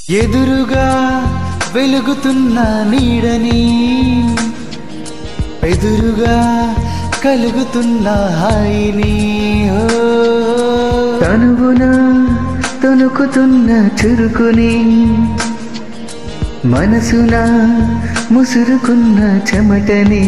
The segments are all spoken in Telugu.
ఎదురుగా వెలుగుతున్న నీడని ఎదురుగా కలుగుతున్న హాయిని ఓ. తనువున తొనుకుతున్న చురుకుని మనసున ముసురుకున్న చెమటని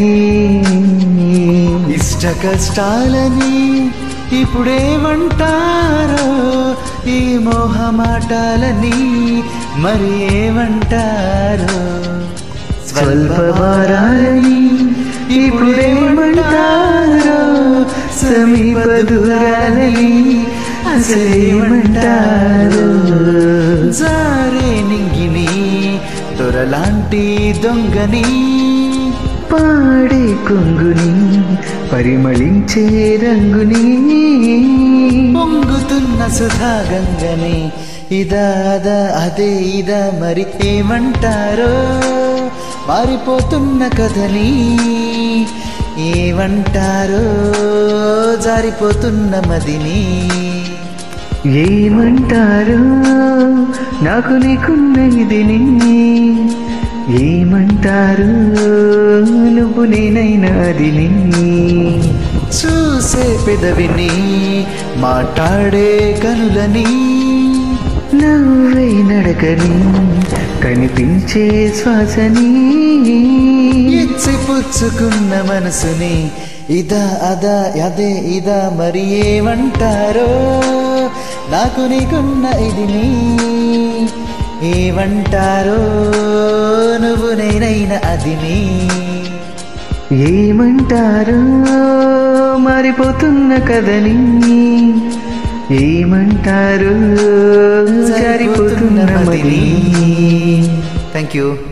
ఇష్ట కష్టాలని ఇప్పుడేమంటారో ఈ మోహమాటాలని మరి ఏమంటారో స్వల్ప భారాలని ఇప్పుడేమంటారో సమీప దూరాలని అసలేమంటారో జారే నింగిని దొరలాంటి దొంగని పాడే కొంగుని పరిమళించే రంగుని పొంగుతున్న సుధా గంగని ఇదా అదా అదే ఇదా మరి ఏమంటారో మారిపోతున్న కథని ఏమంటారో జారిపోతున్న మదిని ఏమంటారు నాకు నీకున్న ఇదిని ఏమంటారు నువ్వు నేనైనా అదిని చూసే పెదవిని మాట్లాడే కనులని నవ్వే నడకని కనిపించే శ్వాసని ఇచ్చి పుచ్చుకున్న మనసుని ఇదా అదా అదే ఇదా మరి ఏమంటారో నాకు నీకున్న ఇదిని ఏమంటారో నువ్వు నేనైన అదిని ఏమంటారు మారిపోతున్న కథని ఏమంటారు జారిపోతున్న మదిని థ్యాంక్ యూ